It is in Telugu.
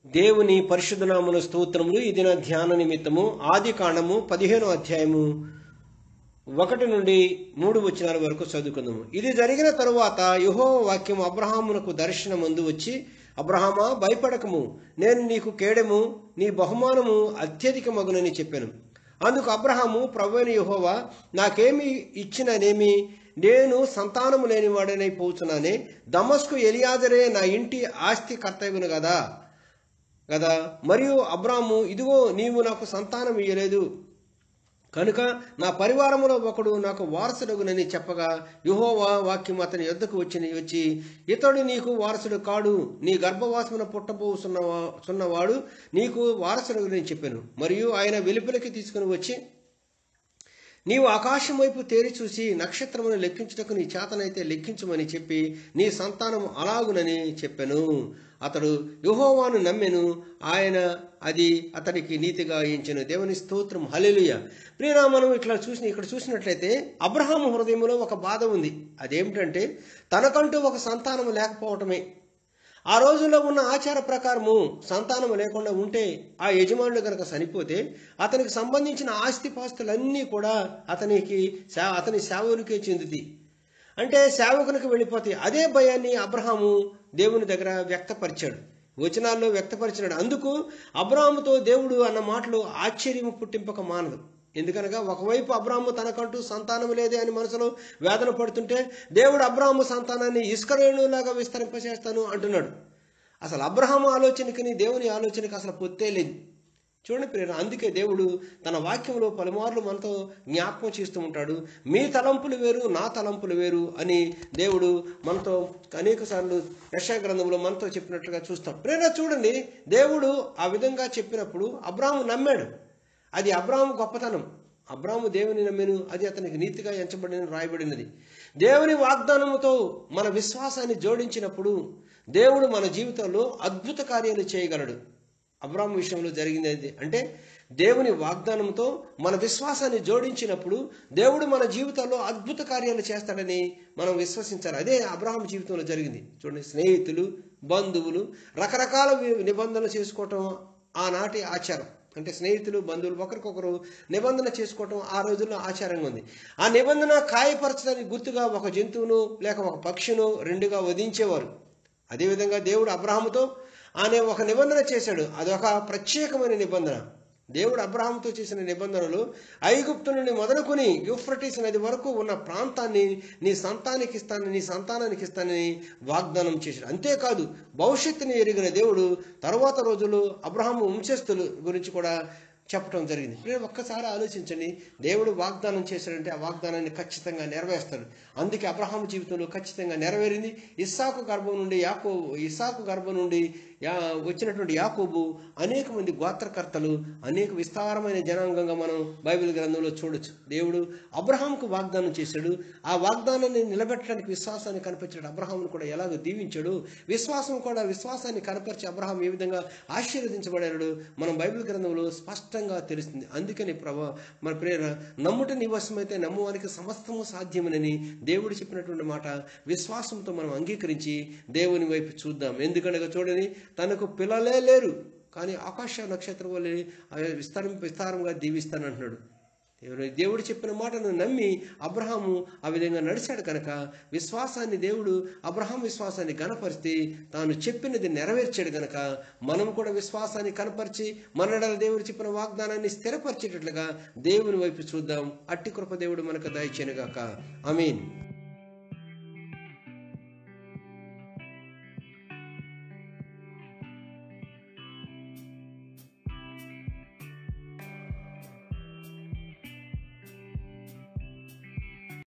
దేవుని పరిశుద్ధనామన స్తోత్రములు ఇది నా ధ్యాన నిమిత్తము ఆది కాండము పదిహేను అధ్యాయము ఒకటి నుండి మూడు వచనాల వరకు చదువుకుందాము ఇది జరిగిన తరువాత యహో వాక్యం అబ్రహామునకు దర్శనమందు వచ్చి అబ్రహామా భయపడకము నేను నీకు కేడము నీ బహుమానము అత్యధికమగునని చెప్పాను అందుకు అబ్రహాము ప్రభువైన యహోవా నాకేమి ఇచ్చిననేమి నేను సంతానము లేనివాడనై పోతున్నానే దమస్కు ఎలియాజరే నా ఇంటి ఆస్తి కర్తవ్యును కదా కదా మరియు అబ్రాము ఇదిగో నీవు నాకు సంతానం ఇయ్యలేదు కనుక నా పరివారములో ఒకడు నాకు వారసుడగునని చెప్పగా యుహోవా వాక్యం అతని యొద్దకు వచ్చి వచ్చి ఇతడు నీకు వారసుడు కాడు నీ గర్భవాసమున పుట్టబోసున్న సున్నవాడు నీకు వారసుడగునని చెప్పాను మరియు ఆయన వెలుపలికి తీసుకుని వచ్చి నీవు ఆకాశం వైపు తేరి చూసి నక్షత్రమును లెక్కించుటకు నీ చేతనైతే లెక్కించమని చెప్పి నీ సంతానము అలాగునని చెప్పెను అతడు యుహోవాను నమ్మెను ఆయన అది అతనికి నీతిగా ఎంచెను దేవుని స్తోత్రం హలెలుయ ప్రియరా మనం ఇట్లా చూసి ఇక్కడ చూసినట్లయితే అబ్రహాము హృదయంలో ఒక బాధ ఉంది అదేమిటంటే తనకంటూ ఒక సంతానము లేకపోవటమే ఆ రోజుల్లో ఉన్న ఆచార ప్రకారము సంతానం లేకుండా ఉంటే ఆ యజమానుడు కనుక చనిపోతే అతనికి సంబంధించిన ఆస్తిపాస్తులన్నీ కూడా అతనికి అతని సేవకునికే చెందుతాయి అంటే సేవకునికి వెళ్ళిపోతాయి అదే భయాన్ని అబ్రహాము దేవుని దగ్గర వ్యక్తపరిచాడు వచనాల్లో వ్యక్తపరిచినాడు అందుకు అబ్రాహాముతో దేవుడు అన్న మాటలు ఆశ్చర్యము పుట్టింపక మానదు ఎందుకనగా ఒకవైపు అబ్రాహ్ము తనకంటూ సంతానం లేదే అని మనసులో వేదన పడుతుంటే దేవుడు అబ్రాహ్ము సంతానాన్ని ఇసుకరేణులాగా విస్తరింపచేస్తాను అంటున్నాడు అసలు అబ్రహాము ఆలోచనకి దేవుని ఆలోచనకి అసలు పొత్తే లేదు చూడండి ప్రేర అందుకే దేవుడు తన వాక్యంలో పలుమార్లు మనతో జ్ఞాపకం చేస్తూ ఉంటాడు మీ తలంపులు వేరు నా తలంపులు వేరు అని దేవుడు మనతో అనేక సార్లు యశా గ్రంథంలో మనతో చెప్పినట్లుగా చూస్తాం ప్రేర చూడండి దేవుడు ఆ విధంగా చెప్పినప్పుడు అబ్రాహము నమ్మాడు అది అబ్రాహము గొప్పతనం అబ్రాహము దేవుని నమ్మెను అది అతనికి నీతిగా ఎంచబడిన రాయబడినది దేవుని వాగ్దానముతో మన విశ్వాసాన్ని జోడించినప్పుడు దేవుడు మన జీవితంలో అద్భుత కార్యాలు చేయగలడు అబ్రాహం విషయంలో జరిగింది అంటే దేవుని వాగ్దానంతో మన విశ్వాసాన్ని జోడించినప్పుడు దేవుడు మన జీవితంలో అద్భుత కార్యాలు చేస్తాడని మనం విశ్వసించాలి అదే అబ్రాహం జీవితంలో జరిగింది చూడండి స్నేహితులు బంధువులు రకరకాల నిబంధనలు చేసుకోవటం ఆనాటి ఆచారం అంటే స్నేహితులు బంధువులు ఒకరికొకరు నిబంధన చేసుకోవటం ఆ రోజుల్లో ఆచారంగా ఉంది ఆ నిబంధన కాయపరచడానికి గుర్తుగా ఒక జంతువును లేక ఒక పక్షిను రెండుగా వధించేవారు అదేవిధంగా దేవుడు అబ్రహాముతో అనే ఒక నిబంధన చేశాడు అదొక ప్రత్యేకమైన నిబంధన దేవుడు అబ్రహాంతో చేసిన నిబంధనలు ఐగుప్తు నుండి మొదలుకొని యూఫ్రటీస్ నది వరకు ఉన్న ప్రాంతాన్ని నీ సంతానికి ఇస్తానని నీ సంతానానికి ఇస్తానని వాగ్దానం చేశాడు అంతేకాదు భవిష్యత్తుని ఎరిగిన దేవుడు తరువాత రోజులు అబ్రహాం వంశస్థుల గురించి కూడా చెప్పడం జరిగింది మీరు ఒక్కసారి ఆలోచించండి దేవుడు వాగ్దానం చేశాడంటే ఆ వాగ్దానాన్ని ఖచ్చితంగా నెరవేరుస్తాడు అందుకే అబ్రహాం జీవితంలో ఖచ్చితంగా నెరవేరింది ఇస్సాకు గర్భం నుండి యాకో ఇస్సాకు గర్భం నుండి యా వచ్చినటువంటి యాకోబు అనేక మంది గోత్రకర్తలు అనేక విస్తారమైన జనాంగంగా మనం బైబిల్ గ్రంథంలో చూడొచ్చు దేవుడు అబ్రహాంకు వాగ్దానం చేశాడు ఆ వాగ్దానాన్ని నిలబెట్టడానికి విశ్వాసాన్ని కనిపించాడు అబ్రహాంను కూడా ఎలాగో దీవించాడు విశ్వాసం కూడా విశ్వాసాన్ని కనపరిచి అబ్రహాం ఏ విధంగా ఆశీర్వదించబడాడు మనం బైబిల్ గ్రంథంలో స్పష్టంగా తెలుస్తుంది అందుకని ప్రభా మన ప్రేర నమ్ముట నివసమైతే నమ్మువానికి సమస్తము సాధ్యమనని దేవుడు చెప్పినటువంటి మాట విశ్వాసంతో మనం అంగీకరించి దేవుని వైపు చూద్దాం ఎందుకనగా చూడని తనకు పిల్లలే లేరు కానీ ఆకాశ నక్షత్రం వల్ల విస్తారం విస్తారంగా దీవిస్తానంటున్నాడు దేవుడు చెప్పిన మాటను నమ్మి అబ్రహాము ఆ విధంగా నడిచాడు కనుక విశ్వాసాన్ని దేవుడు అబ్రహాం విశ్వాసాన్ని కనపరిస్తే తాను చెప్పినది నెరవేర్చాడు కనుక మనం కూడా విశ్వాసాన్ని కనపరిచి మనడల దేవుడు చెప్పిన వాగ్దానాన్ని స్థిరపరిచేటట్లుగా దేవుని వైపు చూద్దాం అట్టి కృప దేవుడు మనకు దయచేనుగాక ఐ మీన్